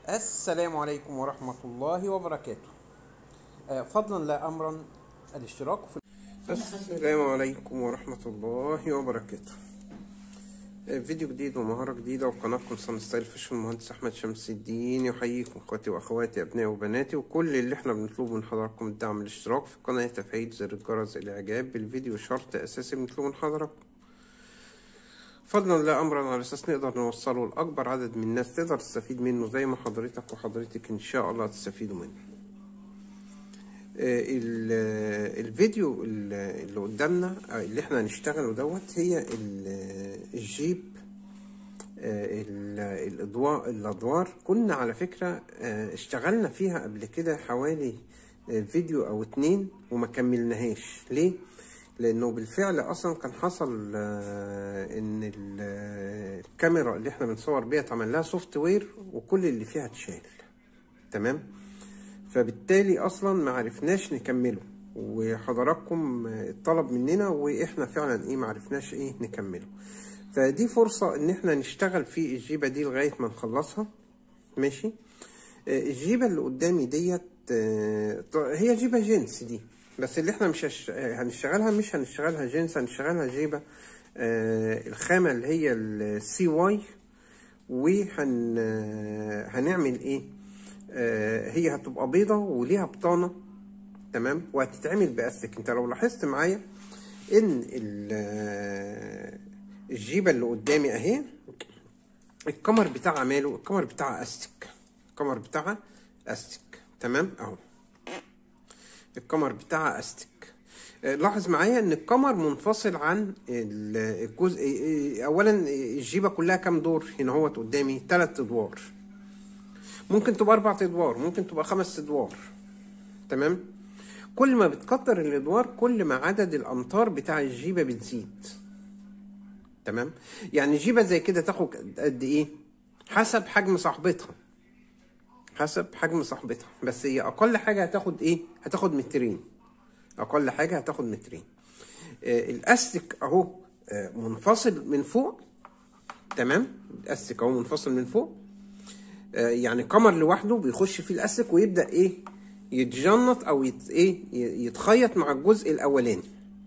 السلام عليكم ورحمة الله وبركاته آه، فضلا لا أمرا الاشتراك في السلام عليكم ورحمة الله وبركاته آه، فيديو جديد ومهارة جديدة وقناتكم صن ستايل فيشن المهندس أحمد شمس الدين يحييكم إخواتي وأخواتي أبنائي وبناتي وكل اللي احنا بنطلبه من حضراتكم الدعم الاشتراك في القناة تفعيل زر الجرس الإعجاب بالفيديو شرط أساسي بنطلبه من حضراتكم فضلا لا امرا على اساس نقدر نوصله لاكبر عدد من الناس تقدر تستفيد منه زي ما حضرتك وحضرتك ان شاء الله تستفيدوا منه آه، ال- الفيديو ال- اللي قدامنا آه، اللي احنا هنشتغله دوت هي ال- الجيب آه، ال- الاضواء الادوار كنا على فكرة آه، اشتغلنا فيها قبل كده حوالي آه، فيديو او اتنين وما كملناهاش ليه لانه بالفعل اصلا كان حصل آه، ان ال- آه، الكاميرا اللي احنا بنصور بيها اتعمل لها سوفت وير وكل اللي فيها اتشال تمام فبالتالي اصلا ما عرفناش نكمله وحضراتكم آه، اتطلب مننا واحنا فعلا ايه ما عرفناش ايه نكمله فدي فرصة ان احنا نشتغل في الجيبة دي لغاية ما نخلصها ماشي آه، الجيبة اللي قدامي ديت آه، ط- هي جيبة جنس دي بس اللي احنا مش هش- آه، هنشتغلها مش هنشتغلها جنس هنشتغلها جيبة آه، الخامة اللي هي السي واي وهن آه، هنعمل ايه آه، هي هتبقى بيضة وليها بطانة تمام وهتتعمل بأستك انت لو لاحظت معايا ان ال- آه، الجيبة اللي قدامي اهي الكمر بتاعها ماله الكمر بتاعها استك الكمر بتاعها استك تمام اهو الكمر بتاعها استك آه، لاحظ معايا ان الكمر منفصل عن ال- الجزء آه، اولا الجيبه كلها كام دور هنا هو قدامي ثلاث ادوار ممكن تبقى اربع ادوار ممكن تبقى خمس ادوار تمام كل ما بتكتر الادوار كل ما عدد الامتار بتاع الجيبه بتزيد تمام يعني جيبه زي كده تاخد قد ايه حسب حجم صاحبتها حسب حجم صاحبتها بس هي اقل حاجه هتاخد ايه هتاخد مترين اقل حاجه هتاخد مترين آه الاستك اهو آه منفصل من فوق تمام الاستك اهو منفصل من فوق آه يعني كمر لوحده بيخش فيه الاستك ويبدا ايه يتجنط او يت ايه ي- يتخيط مع الجزء الاولاني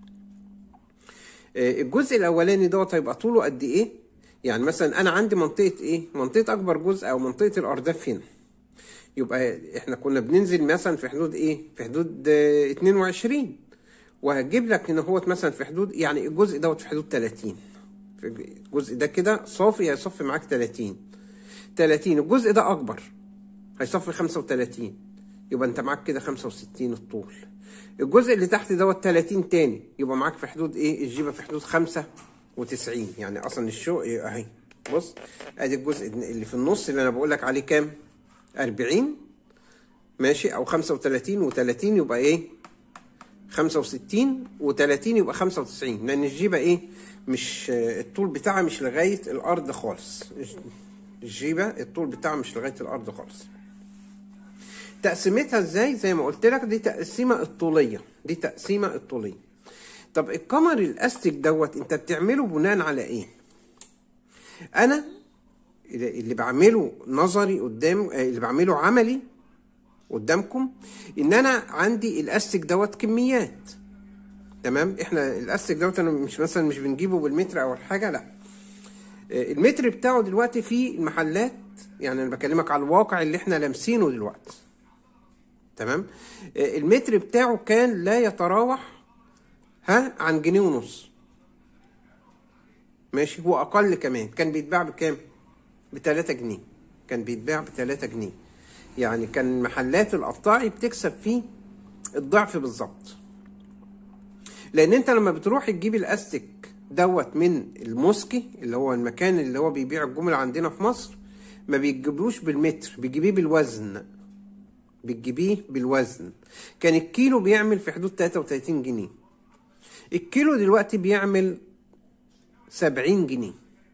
آه، الجزء الاولاني دوت هيبقى طوله قد ايه يعني مثلا انا عندي منطقه ايه منطقه اكبر جزء او منطقه الارداف هنا يبقى احنا كنا بننزل مثلا في حدود ايه في حدود آه، 22 وهجيب لك هنا هوت مثلا في حدود يعني الجزء دوت في حدود 30 في الجزء ده كده صافي هيصفي معاك 30 30 الجزء ده اكبر هيصفي 35 يبقى انت معاك كده 65 الطول الجزء اللي تحت دوت 30 تاني يبقى معاك في حدود ايه الجيبه في حدود 95 يعني اصلا الشو إيه اهي بص ادي الجزء اللي في النص اللي انا بقول لك عليه كام 40 ماشي او 35 و30 يبقى ايه 65 و30 يبقى 95 لان الجيبه ايه مش آه، الطول بتاعها مش لغايه الارض خالص الجيبه الطول بتاعها مش لغايه الارض خالص تقسيمتها ازاي زي ما قلت لك دي تقسيمه الطوليه دي تقسيمه الطوليه طب القمر الاستك دوت انت بتعمله بناء على ايه انا اللي اللي بعمله نظري قدام آه، اللي بعمله عملي قدامكم ان انا عندي الاستك دوت كميات تمام احنا الاستك دوت انا مش مثلا مش بنجيبه بالمتر او الحاجه لا آه، المتر بتاعه دلوقتي في المحلات يعني انا بكلمك على الواقع اللي احنا لامسينه دلوقتي تمام آه، المتر بتاعه كان لا يتراوح ها عن جنيه ونص ماشي هو اقل كمان كان بيتباع بكام ب 3 جنيه كان بيتباع ب 3 جنيه يعني كان محلات القطاعي بتكسب فيه الضعف بالظبط لان انت لما بتروح تجيب الاستك دوت من الموسكي اللي هو المكان اللي هو بيبيع الجمل عندنا في مصر ما بيجيبوش بالمتر بيجيبيه بالوزن بتجيبيه بالوزن كان الكيلو بيعمل في حدود 33 جنيه الكيلو دلوقتي بيعمل 70 جنيه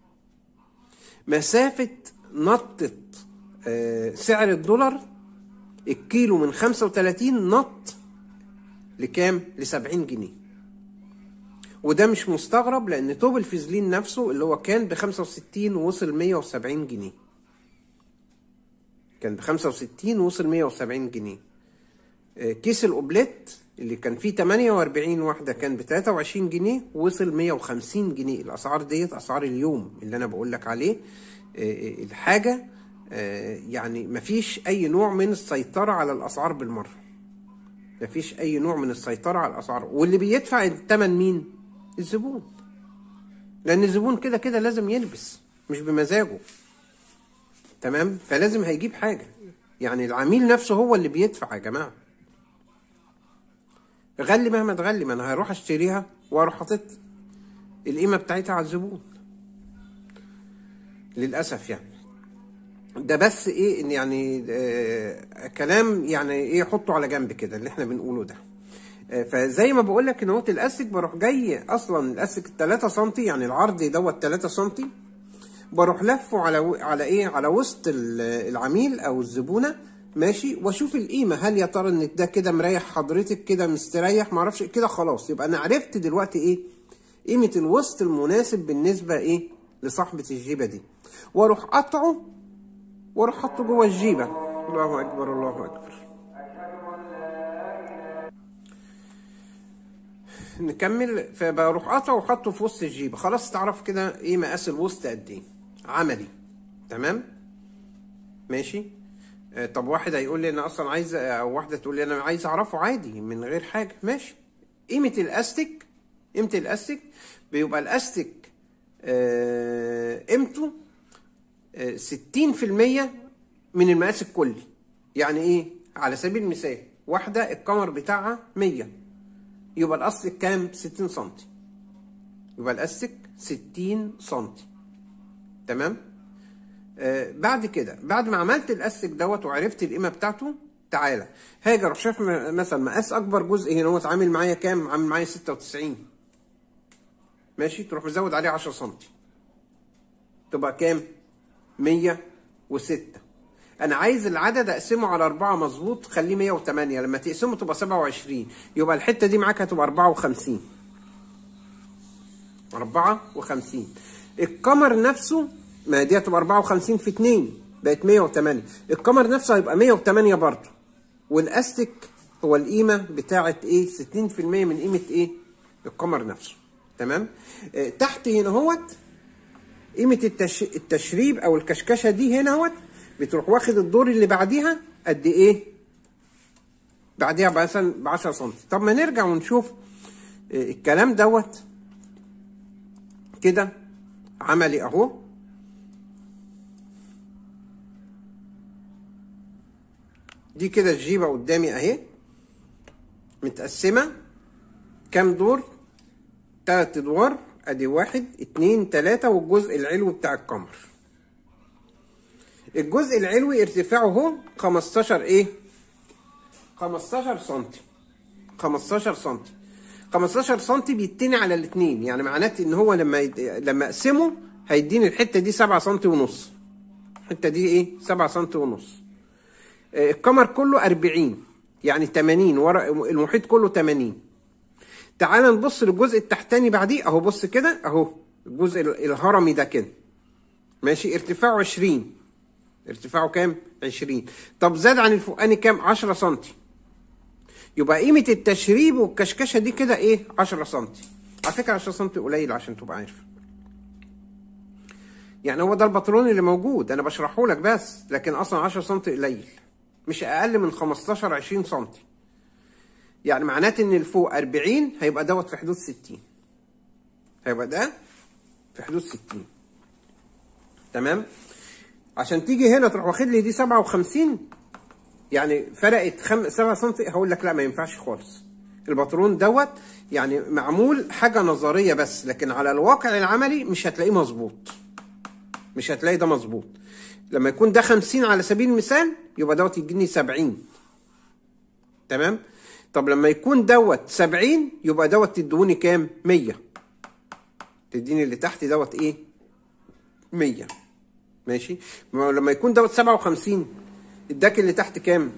مسافة نطة آه، سعر الدولار الكيلو من 35 نط لكام؟ ل 70 جنيه وده مش مستغرب لان توب الفازلين نفسه اللي هو كان ب 65 ووصل 170 جنيه كان ب 65 وصل 170 جنيه آه، كيس الاوبليت اللي كان فيه 48 واحده كان ب 23 جنيه وصل 150 جنيه الاسعار ديت اسعار اليوم اللي انا بقول لك عليه آه، آه، الحاجه آه، يعني مفيش اي نوع من السيطره على الاسعار بالمره مفيش اي نوع من السيطره على الاسعار واللي بيدفع الثمن مين الزبون لان الزبون كده كده لازم يلبس مش بمزاجه تمام فلازم هيجيب حاجه يعني العميل نفسه هو اللي بيدفع يا جماعه غلي مهما تغلي ما انا هروح اشتريها واروح حاطط القيمه بتاعتها على الزبون للاسف يعني ده بس ايه ان يعني آه كلام يعني ايه حطه على جنب كده اللي احنا بنقوله ده آه فزي ما بقول لك ان هو الاستك بروح جاي اصلا الاستك 3 سم يعني العرض دوت 3 سم بروح لفه على و- على ايه على وسط ال- العميل او الزبونه ماشي واشوف القيمه هل يا ترى ان ده كده مريح حضرتك كده مستريح معرفش كده خلاص يبقى انا عرفت دلوقتي ايه قيمه الوسط المناسب بالنسبه ايه لصاحبه الجيبه دي واروح قطعه واروح حاطه جوه الجيبه الله اكبر الله اكبر نكمل فبروح قاطعه وحاطه في وسط الجيبه خلاص تعرف كده ايه مقاس الوسط قد ايه عملي تمام ماشي آه، طب واحد هيقول لي انا اصلا عايز او واحده تقول لي انا عايز اعرفه عادي من غير حاجه ماشي قيمه الاستيك قيمه الاستيك بيبقى الاستيك آه، قيمته آه، 60% من المقاس الكلي يعني ايه على سبيل المثال واحده الكمر بتاعها 100 يبقى الاستيك كام 60 سم يبقى الاستيك 60 سم تمام آه بعد كده بعد ما عملت الاستيك دوت وعرفت القيمه بتاعته تعالى هاجي اروح شايف م- مثلا مقاس اكبر جزء هنا هو عامل معايا كام عامل معايا 96 ماشي تروح مزود عليه 10 سم تبقى كام 106 انا عايز العدد اقسمه على أربعة مظبوط خليه 108 لما تقسمه تبقى 27 يبقى الحته دي معاك هتبقى 54 54 القمر نفسه ما دي هتبقى 54 في 2 بقت 108 القمر نفسه هيبقى 108 برضه والاستيك هو القيمه بتاعه ايه 60% من قيمه ايه القمر نفسه تمام آه تحت هنا اهوت قيمه التش... التشريب او الكشكشه دي هنا اهوت بتروح واخد الدور اللي بعديها قد ايه بعديها مثلا ب 10 سم طب ما نرجع ونشوف آه، الكلام دوت كده عملي اهو دي كده الجيبه قدامي اهي متقسمه كام دور تلات ادوار ادي واحد اتنين تلاتة والجزء العلوي بتاع القمر الجزء العلوي ارتفاعه اهو 15 ايه 15 سنتي 15 سنتي 15 سنتي بيتني على الاثنين يعني معناته ان هو لما يد... لما اقسمه هيديني الحته دي 7 سنتي ونص الحته دي ايه 7 سنتي ونص آه، القمر كله 40 يعني 80 ورا المحيط كله 80 تعال نبص للجزء التحتاني بعديه اهو بص كده اهو الجزء ال- الهرمي ده كده ماشي ارتفاعه 20 ارتفاعه كام 20 طب زاد عن الفوقاني كام 10 سنتي يبقى قيمة التشريب والكشكشة دي كده ايه 10 سنتي على فكرة 10 سنتي قليل عشان تبقى عارف يعني هو ده الباترون اللي موجود انا بشرحه لك بس لكن اصلا 10 سنتي قليل مش اقل من 15 20 سنتي يعني معناته ان الفوق 40 هيبقى دوت في حدود 60 هيبقى ده في حدود 60 تمام عشان تيجي هنا تروح واخد لي دي 57 يعني فرقت خم... 7 سم هقول لك لا ما ينفعش خالص الباترون دوت يعني معمول حاجه نظريه بس لكن على الواقع العملي مش هتلاقيه مظبوط مش هتلاقي ده مظبوط لما يكون ده 50 على سبيل المثال يبقى دوت يديني 70 تمام طب لما يكون دوت 70 يبقى دوت تدوني كام 100 تديني اللي تحت دوت ايه 100 ماشي ما هو لما يكون دوت 57 اداك اللي تحت كام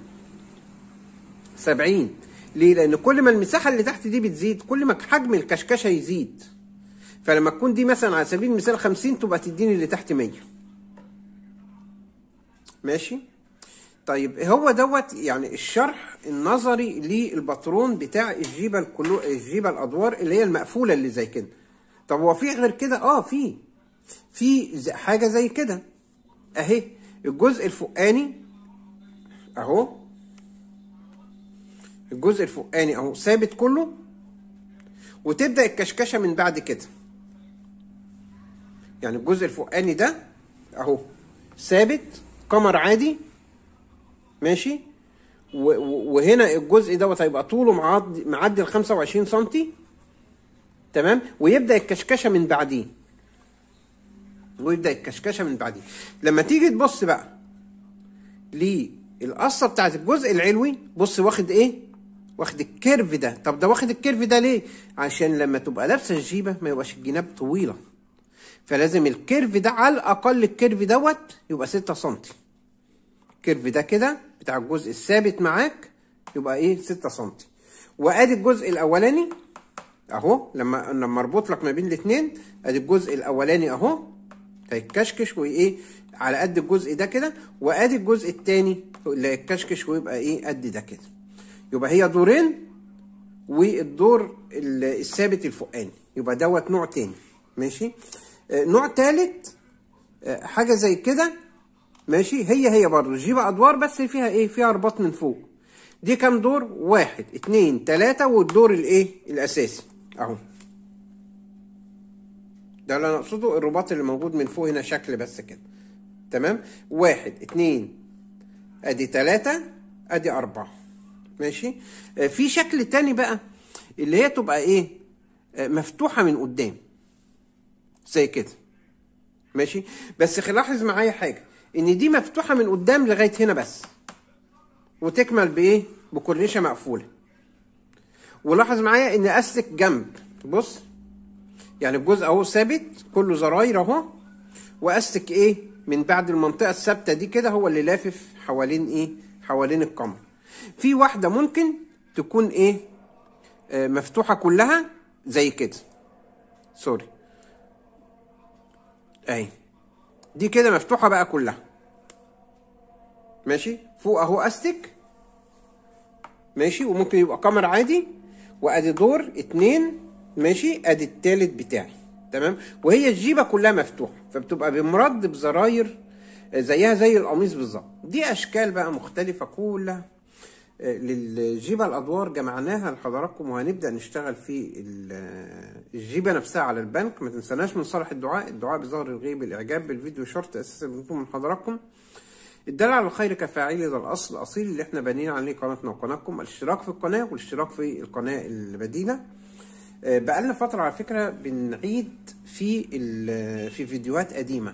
70 ليه لان كل ما المساحه اللي تحت دي بتزيد كل ما حجم الكشكشه يزيد فلما تكون دي مثلا على سبيل المثال 50 تبقى تديني اللي تحت 100 ماشي طيب هو دوت يعني الشرح النظري للباترون بتاع الجيبه الكلو الجيبه الادوار اللي هي المقفوله اللي زي كده طب هو في غير كده اه في في زي- حاجه زي كده اهي الجزء الفوقاني اهو الجزء الفوقاني اهو ثابت كله وتبدا الكشكشه من بعد كده يعني الجزء الفوقاني ده اهو ثابت قمر عادي ماشي و- و- وهنا الجزء دوت هيبقى طوله معدي معدي ال 25 سم تمام ويبدا الكشكشه من بعديه ويبدا الكشكشه من بعديه لما تيجي تبص بقى للقصه بتاعت الجزء العلوي بص واخد ايه واخد الكيرف ده طب ده واخد الكيرف ده ليه عشان لما تبقى لابسه الجيبه ما يبقاش الجناب طويله فلازم الكيرف ده على الاقل الكيرف دوت يبقى 6 سم الكيرف ده كده بتاع الجزء الثابت معاك يبقى ايه 6 سم وادي الجزء الاولاني اهو لما لما اربط لك ما بين الاثنين ادي الجزء الاولاني اهو هيتكشكش وايه على قد الجزء ده كده وادي الجزء الثاني اللي هيتكشكش ويبقى ايه قد ده كده يبقى هي دورين والدور ال- الثابت الفوقاني يبقى دوت نوع تاني ماشي آه، نوع تالت آه، حاجه زي كده ماشي هي هي برضه جيبة ادوار بس فيها ايه فيها رباط من فوق دي كام دور واحد اتنين تلاتة والدور الايه الاساسي اهو ده اللي انا اقصده الرباط اللي موجود من فوق هنا شكل بس كده تمام واحد اتنين ادي تلاتة ادي اربعة ماشي آه، في شكل تاني بقى اللي هي تبقى ايه آه، مفتوحة من قدام زي كده ماشي بس لاحظ معايا حاجة ان دي مفتوحة من قدام لغاية هنا بس وتكمل بايه بكورنيشة مقفولة ولاحظ معايا ان استك جنب بص يعني الجزء اهو ثابت كله زراير اهو واستك ايه من بعد المنطقه الثابته دي كده هو اللي لافف حوالين ايه حوالين القمر في واحده ممكن تكون ايه آه مفتوحه كلها زي كده سوري اهي دي كده مفتوحه بقى كلها ماشي فوق اهو استك ماشي وممكن يبقى قمر عادي وادي دور اتنين ماشي ادي التالت بتاعي تمام وهي الجيبه كلها مفتوحه فبتبقى بمرد بزراير زيها زي القميص بالظبط دي اشكال بقى مختلفه كلها آه، للجيبه الادوار جمعناها لحضراتكم وهنبدا نشتغل في ال- الجيبه نفسها على البنك ما تنسناش من صالح الدعاء الدعاء بظهر الغيب الاعجاب بالفيديو شرط اساسا بنكون من حضراتكم الدال على الخير كفاعله ده الاصل الاصيل اللي احنا بانيين عليه قناتنا وقناتكم الاشتراك في القناه والاشتراك في القناه البديله آه، بقالنا فتره على فكره بنعيد في ال- في فيديوهات قديمه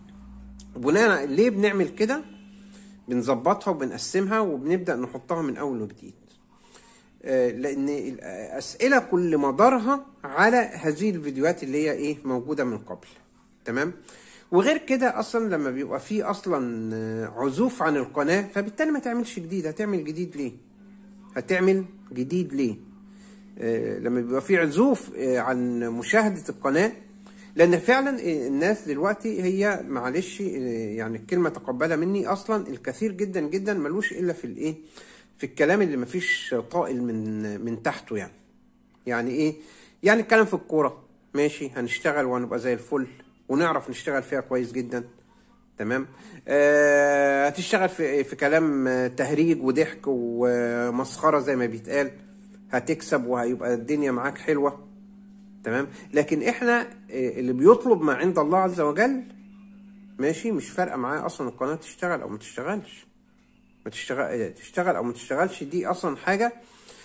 بناء ليه بنعمل كده بنظبطها وبنقسمها وبنبدا نحطها من اول وجديد آه، لان الاسئله كل مدارها على هذه الفيديوهات اللي هي ايه موجوده من قبل تمام وغير كده اصلا لما بيبقى في اصلا آه، عزوف عن القناه فبالتالي ما تعملش جديد هتعمل جديد ليه هتعمل جديد ليه آه، لما بيبقى في عزوف آه، عن مشاهده القناه لان فعلا آه، الناس دلوقتي هي معلش آه، يعني الكلمه تقبلها مني اصلا الكثير جدا جدا ملوش الا في الايه في الكلام اللي مفيش طائل من من تحته يعني يعني ايه يعني الكلام في الكوره ماشي هنشتغل وهنبقى زي الفل ونعرف نشتغل فيها كويس جدا تمام آه هتشتغل في في كلام آه، تهريج وضحك ومسخره زي ما بيتقال هتكسب وهيبقى الدنيا معاك حلوه تمام لكن احنا آه، اللي بيطلب ما عند الله عز وجل ماشي مش فارقه معاه اصلا القناه تشتغل او ما تشتغلش ما تشتغل تشتغل او ما تشتغلش دي اصلا حاجه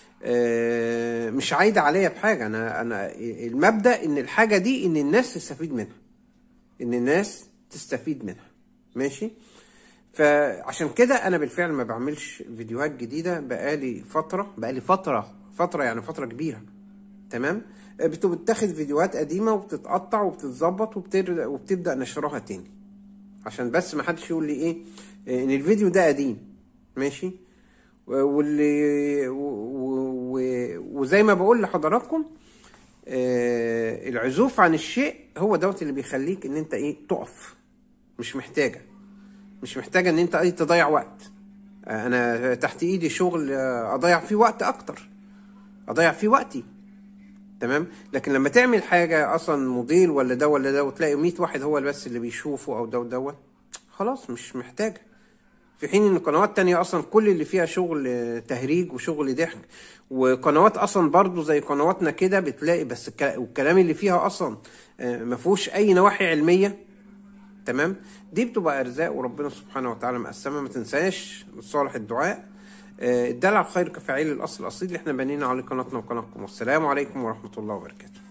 آه، مش عايده عليا بحاجه انا انا المبدا ان الحاجه دي ان الناس تستفيد منها ان الناس تستفيد منها ماشي فعشان كده انا بالفعل ما بعملش فيديوهات جديده بقالي فتره بقالي فتره فتره يعني فتره كبيره تمام آه، بت- بتاخد فيديوهات قديمه وبتتقطع وبتتظبط وبتر... وبتبدا نشرها تاني عشان بس ما حدش يقول لي ايه آه، ان الفيديو ده قديم ماشي و- واللي و... و... وزي ما بقول لحضراتكم آه، العزوف عن الشيء هو دوت اللي بيخليك ان انت ايه تقف مش محتاجه مش محتاجه ان انت ايه تضيع وقت آه، انا تحت ايدي شغل آه، اضيع فيه وقت اكتر اضيع فيه وقتي تمام لكن لما تعمل حاجه اصلا موديل ولا ده ولا ده وتلاقي 100 واحد هو بس اللي بيشوفه او ده ودوت خلاص مش محتاجه في حين ان قنوات تانية اصلا كل اللي فيها شغل آه، تهريج وشغل ضحك وقنوات اصلا برضو زي قنواتنا كده بتلاقي بس الك- والكلام اللي فيها اصلا آه، ما فيهوش اي نواحي علميه تمام دي بتبقى ارزاق وربنا سبحانه وتعالى مقسمها ما تنساش صالح الدعاء آه، الدلع الخير كفاعل الاصل الاصيل اللي احنا بنينا عليه قناتنا وقناتكم والسلام عليكم ورحمه الله وبركاته